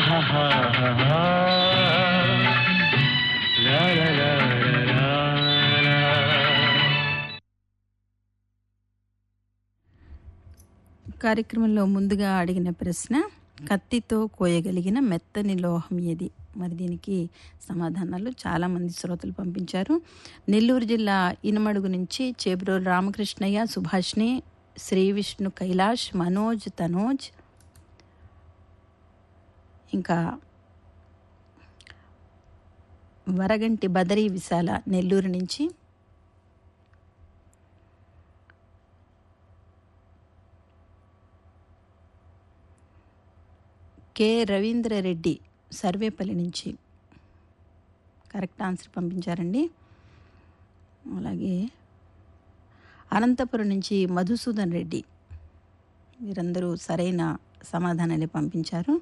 ఆహాహాహాహా. లా లా లా లా లా లా. కార్యక్రమంలో ముందుగా అడిగిన ప్రశ్న కత్తితో కోయగలిగిన మెత్తని లోహం ఏది మరి దీనికి సమాధానాలు చాలామంది శ్రోతలు పంపించారు నెల్లూరు జిల్లా ఇనమడుగు నుంచి చేబ్రోలు రామకృష్ణయ్య సుభాష్ని శ్రీ విష్ణు కైలాష్ మనోజ్ తనోజ్ ఇంకా వరగంటి బదరీ విశాల నెల్లూరు నుంచి కె రవీంద్రరెడ్డి సర్వేపల్లి నుంచి కరెక్ట్ ఆన్సర్ పంపించారండి అలాగే అనంతపురం నుంచి మధుసూదన్ రెడ్డి వీరందరూ సరైన సమాధానాన్ని పంపించారు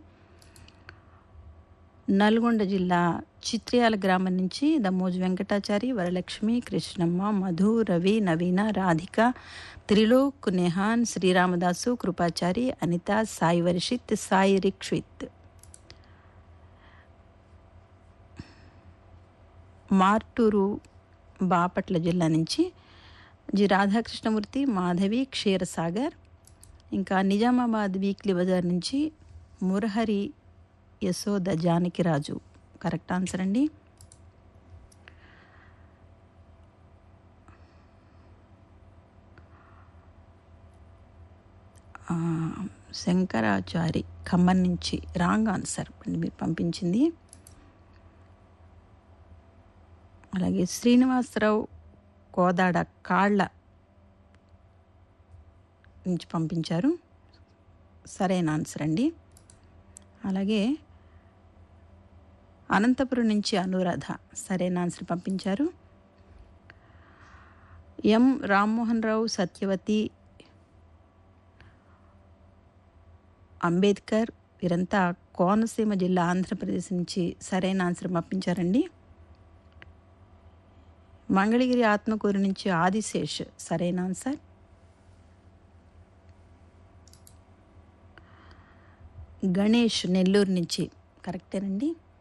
నల్గొండ జిల్లా చిత్రియాల గ్రామం నుంచి దమోజు వెంకటాచారి వరలక్ష్మి కృష్ణమ్మ మధు రవి నవీన రాధిక త్రిలోక్ నెహాన్ శ్రీరామదాసు కృపాచారి అనిత సాయి వర్షిత్ సాయి రిక్షిత్ మార్టూరు బాపట్ల జిల్లా నుంచి జి రాధాకృష్ణమూర్తి మాధవి క్షీరసాగర్ ఇంకా నిజామాబాద్ వీక్లీ బజార్ నుంచి మురహరి యశోద జానకిరాజు కరెక్ట్ ఆన్సర్ అండి ఆ, శంకరాచారి ఖమ్మం నుంచి రాంగ్ ఆన్సర్ అండి మీరు పంపించింది అలాగే శ్రీనివాసరావు కోదాడ కాళ్ళ నుంచి పంపించారు సరైన ఆన్సర్ అండి అలాగే అనంతపురం నుంచి అనురాధ సరైన ఆన్సర్ పంపించారు ఎం రామ్మోహన్ రావు సత్యవతి అంబేద్కర్ వీరంతా కోనసీమ జిల్లా ఆంధ్రప్రదేశ్ నుంచి సరైన ఆన్సర్ పంపించారండి మంగళగిరి ఆత్మకూరు నుంచి ఆదిశేష్ సరైన ఆన్సర్ గణేష్ నెల్లూరు నుంచి కరెక్టేనండి